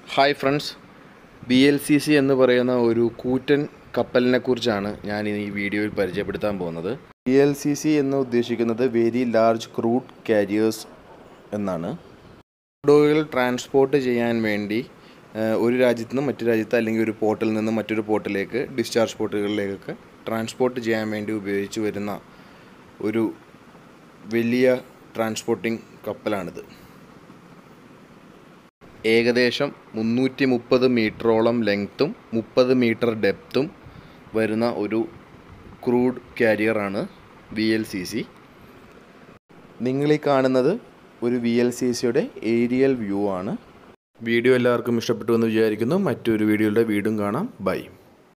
hi friends B L C C എന്ന് പറയുന്ന ഒരു കൂറ്റൻ കപ്പലിനെ കുറിച്ചാണ് ഞാൻ ഈ വീഡിയോയിൽ പരിചയപ്പെടുത്താൻ പോകുന്നത് ബി എൽ സി സി എന്ന് ഉദ്ദേശിക്കുന്നത് വെരി ലാർജ് ക്രൂഡ് കാരിയേഴ്സ് എന്നാണ് ക്രൂഡുകൾ ട്രാൻസ്പോർട്ട് ചെയ്യാൻ വേണ്ടി ഏഹ്, ഒരു രാജ്യത്ത് നിന്ന് മറ്റു രാജ്യത്ത് അല്ലെങ്കിൽ ഒരു പോർട്ടിൽ നിന്ന് മറ്റൊരു പോർട്ടിലേക്ക് ഡിസ്ചാർജ് പോർട്ടുകളിലേക്കൊക്കെ ട്രാൻസ്പോർട്ട് ചെയ്യാൻ വേണ്ടി ഉപയോഗിച്ച് വരുന്ന ഒരു വലിയ ട്രാൻസ്പോർട്ടിംഗ് കപ്പലാണിത് ഏകദേശം മുന്നൂറ്റി മുപ്പത് മീറ്ററോളം ലെങ്ത്തും മുപ്പത് മീറ്റർ ഡെപ്തും വരുന്ന ഒരു ക്രൂഡ് കാരിയറാണ് വി എൽ സി സി നിങ്ങളീ കാണുന്നത് ഒരു വി എൽ സി സിയുടെ ഏരിയൽ വ്യൂ ആണ് വീഡിയോ എല്ലാവർക്കും ഇഷ്ടപ്പെട്ടു എന്ന് വിചാരിക്കുന്നു മറ്റൊരു വീഡിയോയുടെ വീണ്ടും കാണാം ബൈ